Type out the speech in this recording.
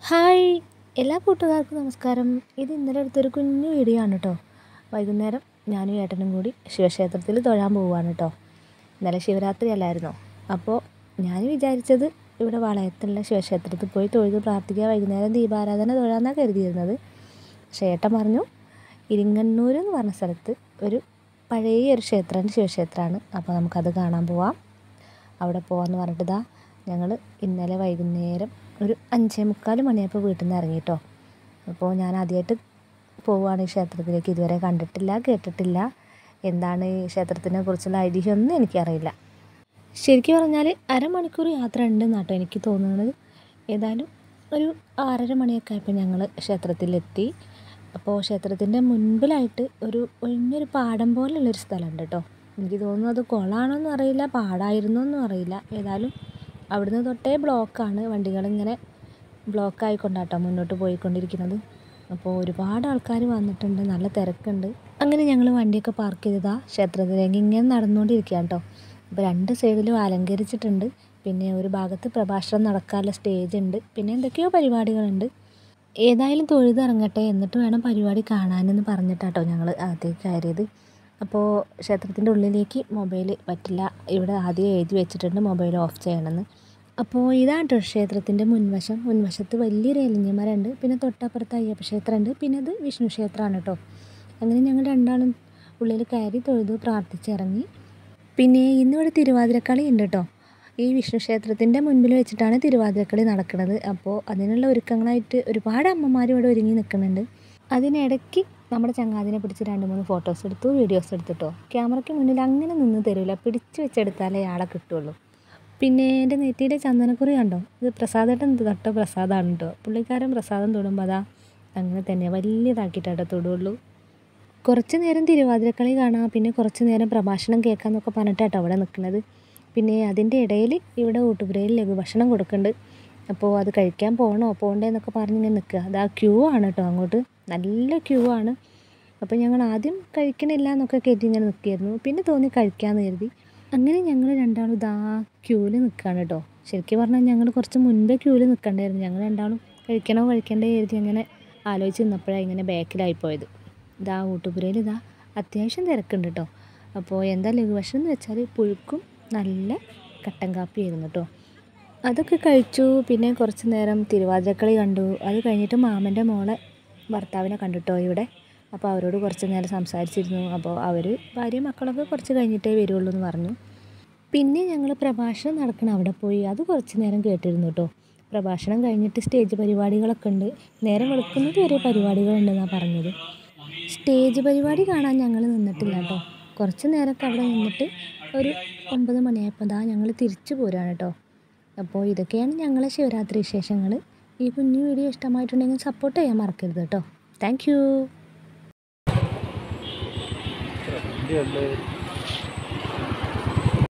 hi എല്ലാ കൂട്ടുകാർക്കും നമസ്കാരം ഇത് ഇന്നലെ എടുത്തൊരു കുഞ്ഞു വീഡിയോ ആണ് കേട്ടോ വൈകുന്നേരം ഞാനും ഏട്ടനും കൂടി ശിവക്ഷേത്രത്തിൽ തൊഴാൻ പോവുകയാണ് കേട്ടോ ഇന്നലെ ശിവരാത്രി അല്ലായിരുന്നോ അപ്പോൾ ഞാൻ വിചാരിച്ചത് ഇവിടെ വളയത്തുള്ള ശിവക്ഷേത്രത്തിൽ പോയി തൊഴുത് പ്രാർത്ഥിക്കുക വൈകുന്നേരം ദീപാരാധന തൊഴാമെന്നാണ് കരുതിയിരുന്നത് പക്ഷേ ഏട്ടൻ പറഞ്ഞു ഇരിങ്ങണ്ണൂർ എന്ന് പറഞ്ഞ സ്ഥലത്ത് ഒരു പഴയ ഒരു ക്ഷേത്രമാണ് ശിവക്ഷേത്രമാണ് അപ്പോൾ നമുക്കത് കാണാൻ പോവാം അവിടെ പോകാമെന്ന് പറഞ്ഞിട്ട് ഇതാ ഞങ്ങൾ ഇന്നലെ വൈകുന്നേരം ഒരു അഞ്ചേ മുക്കാൽ മണിയായപ്പോൾ വീട്ടിൽ നിന്ന് ഇറങ്ങി കേട്ടോ അപ്പോൾ ഞാൻ ആദ്യമായിട്ട് പോവുകയാണ് ഈ ക്ഷേത്രത്തിലേക്ക് ഇതുവരെ കണ്ടിട്ടില്ല കേട്ടിട്ടില്ല എന്താണ് ഈ ക്ഷേത്രത്തിനെ കുറിച്ചുള്ള ഐതിഹ്യമൊന്നും എനിക്കറിയില്ല ശരിക്കും പറഞ്ഞാൽ അരമണിക്കൂർ യാത്ര ഉണ്ടെന്നാണ് കേട്ടോ എനിക്ക് തോന്നുന്നത് ഏതായാലും ഒരു ആറര മണിയൊക്കെ ആയപ്പോൾ ഞങ്ങൾ ക്ഷേത്രത്തിലെത്തി അപ്പോൾ ക്ഷേത്രത്തിൻ്റെ മുൻപിലായിട്ട് ഒരു ഒഴിഞ്ഞൊരു പാടം പോലുള്ളൊരു സ്ഥലമുണ്ട് കേട്ടോ എനിക്ക് തോന്നുന്നു അത് കുളമാണോന്നും അറിയില്ല പാടായിരുന്നോന്നും അറിയില്ല ഏതായാലും അവിടുന്ന് തൊട്ടേ ബ്ലോക്കാണ് വണ്ടികളിങ്ങനെ ബ്ലോക്കായിക്കൊണ്ടാട്ടോ മുന്നോട്ട് പോയിക്കൊണ്ടിരിക്കുന്നത് അപ്പോൾ ഒരുപാട് ആൾക്കാർ വന്നിട്ടുണ്ട് നല്ല തിരക്കുണ്ട് അങ്ങനെ ഞങ്ങൾ വണ്ടിയൊക്കെ പാർക്ക് ചെയ്തതാ ക്ഷേത്രത്തിലേക്ക് ഇങ്ങനെ നടന്നുകൊണ്ടിരിക്കുകയാണ് കേട്ടോ അപ്പോൾ രണ്ട് സൈഡിലും അലങ്കരിച്ചിട്ടുണ്ട് പിന്നെ ഒരു ഭാഗത്ത് പ്രഭാഷണം നടക്കാനുള്ള സ്റ്റേജ് ഉണ്ട് പിന്നെ എന്തൊക്കെയോ പരിപാടികളുണ്ട് ഏതായാലും തൊഴുതിറങ്ങട്ടെ എന്നിട്ട് വേണം പരിപാടി കാണാനെന്ന് പറഞ്ഞിട്ടാട്ടോ ഞങ്ങൾ അകത്തേക്ക് കയറിയത് അപ്പോൾ ക്ഷേത്രത്തിൻ്റെ ഉള്ളിലേക്ക് മൊബൈൽ പറ്റില്ല ഇവിടെ ആദ്യം എഴുതി വെച്ചിട്ടുണ്ട് മൊബൈൽ ഓഫ് ചെയ്യണമെന്ന് അപ്പോൾ ഇതാണ് കേട്ടോ ക്ഷേത്രത്തിൻ്റെ മുൻവശം മുൻവശത്ത് വലിയൊരു എലിഞ്ഞമരമുണ്ട് പിന്നെ തൊട്ടപ്പുറത്ത് അയ്യപ്പ ക്ഷേത്രമുണ്ട് പിന്നെ അത് വിഷ്ണു ക്ഷേത്രമാണ് കേട്ടോ അങ്ങനെ ഞങ്ങൾ രണ്ടാളും ഉള്ളിൽ കയറി തൊഴുത് പ്രാർത്ഥിച്ചിറങ്ങി പിന്നെ ഇന്നിവിടെ തിരുവാതിരക്കളി ഉണ്ട് കേട്ടോ ഈ വിഷ്ണു ക്ഷേത്രത്തിൻ്റെ മുൻപിൽ വെച്ചിട്ടാണ് തിരുവാതിരക്കളി നടക്കുന്നത് അപ്പോൾ അതിനുള്ള ഒരുക്കങ്ങളായിട്ട് ഒരുപാട് അമ്മമാർ ഇവിടെ ഒരുങ്ങി നിൽക്കുന്നുണ്ട് അതിനിടയ്ക്ക് നമ്മുടെ ചങ്ങാതിനെ പിടിച്ച് രണ്ട് മൂന്ന് ഫോട്ടോസ് എടുത്തു വീഡിയോസ് എടുത്തിട്ടോ ക്യാമറയ്ക്ക് മുന്നിൽ അങ്ങനെ നിന്ന് തരില്ല പിടിച്ച് വെച്ചെടുത്താലേ ആളെ കിട്ടുള്ളൂ പിന്നെ എൻ്റെ നെറ്റിയിലെ ചന്ദനക്കുറി കണ്ടോ ഇത് പ്രസാദേട്ടൻ തൊട്ട പ്രസാദമാണ് കേട്ടോ പുള്ളിക്കാരൻ പ്രസാദം തൊടുമ്പോൾ അതാ അങ്ങനെ തന്നെ വലിയതാക്കിയിട്ടാട്ടോ തൊടുള്ളൂ കുറച്ച് നേരം തിരുവാതിരക്കളി കാണാം പിന്നെ കുറച്ച് നേരം പ്രഭാഷണം കേൾക്കാമെന്നൊക്കെ പറഞ്ഞിട്ടാട്ടോ അവിടെ നിൽക്കുന്നത് പിന്നെ അതിൻ്റെ ഇടയിൽ ഇവിടെ ഊട്ടുപുരയിൽ ലഘുഭക്ഷണം കൊടുക്കുന്നുണ്ട് അപ്പോൾ അത് കഴിക്കാൻ പോകണോ പോകണ്ടേ എന്നൊക്കെ പറഞ്ഞിങ്ങനെ നിൽക്കുക അത് ആ ക്യൂ ആണ് കേട്ടോ അങ്ങോട്ട് നല്ല ക്യൂ ആണ് അപ്പോൾ ഞങ്ങൾ ആദ്യം കഴിക്കണില്ല എന്നൊക്കെ കരുതി ഇങ്ങനെ നിൽക്കുകയായിരുന്നു പിന്നെ തോന്നി കഴിക്കാമെന്ന് കരുതി അങ്ങനെ ഞങ്ങൾ രണ്ടാളും ഇതാ ക്യൂവിൽ നിൽക്കുകയാണ് കേട്ടോ ശരിക്കും പറഞ്ഞാൽ ഞങ്ങൾ കുറച്ച് മുൻപേ ക്യൂവിൽ നിൽക്കണ്ടായിരുന്നു ഞങ്ങൾ രണ്ടാളും കഴിക്കണോ കഴിക്കണ്ടേ കരുതി അങ്ങനെ ആലോചിച്ച് നിന്നപ്പോഴാണ് ഇങ്ങനെ ബാക്കിലായി പോയത് ഇതാ ഊട്ടുപുരയിൽ ഇതാ അത്യാവശ്യം തിരക്കുണ്ട് കേട്ടോ അപ്പോൾ എന്താ ലഘുഭക്ഷണം എന്ന് വെച്ചാൽ പുഴുക്കും നല്ല കട്ടൻ കാപ്പിയായിരുന്നു കേട്ടോ അതൊക്കെ കഴിച്ചു പിന്നെ കുറച്ച് നേരം തിരുവാതിരക്കളി കണ്ടു അത് കഴിഞ്ഞിട്ട് മാമൻ്റെ മോളെ ഭർത്താവിനെ കണ്ടിട്ടോ ഇവിടെ അപ്പോൾ അവരോട് കുറച്ച് നേരം സംസാരിച്ചിരുന്നു അപ്പോൾ അവർ ഭാര്യ മക്കളൊക്കെ കുറച്ച് കഴിഞ്ഞിട്ടേ വരുള്ളൂ എന്ന് പറഞ്ഞു പിന്നെ ഞങ്ങൾ പ്രഭാഷണം നടക്കണം അവിടെ പോയി അത് കുറച്ച് നേരം കേട്ടിരുന്നു കേട്ടോ പ്രഭാഷണം കഴിഞ്ഞിട്ട് സ്റ്റേജ് പരിപാടികളൊക്കെ ഉണ്ട് നേരം വെളുക്കുന്നത് വരെ പരിപാടികളുണ്ടെന്നാണ് പറഞ്ഞത് സ്റ്റേജ് പരിപാടി കാണാൻ ഞങ്ങൾ നിന്നിട്ടില്ല കേട്ടോ കുറച്ച് നേരമൊക്കെ അവിടെ നിന്നിട്ട് ഒരു ഒമ്പത് മണിയായപ്പോൾ ദാ ഞങ്ങൾ തിരിച്ചു പോരാണ് കേട്ടോ അപ്പോൾ ഇതൊക്കെയാണ് ഞങ്ങളെ ശിവരാത്രി വിശേഷങ്ങൾ ഈ കുഞ്ഞു വീഡിയോ ഇഷ്ടമായിട്ടുണ്ടെങ്കിൽ സപ്പോർട്ട് ചെയ്യാൻ മറക്കരുത് കേട്ടോ താങ്ക് യു വണ്ടിയുണ്ട്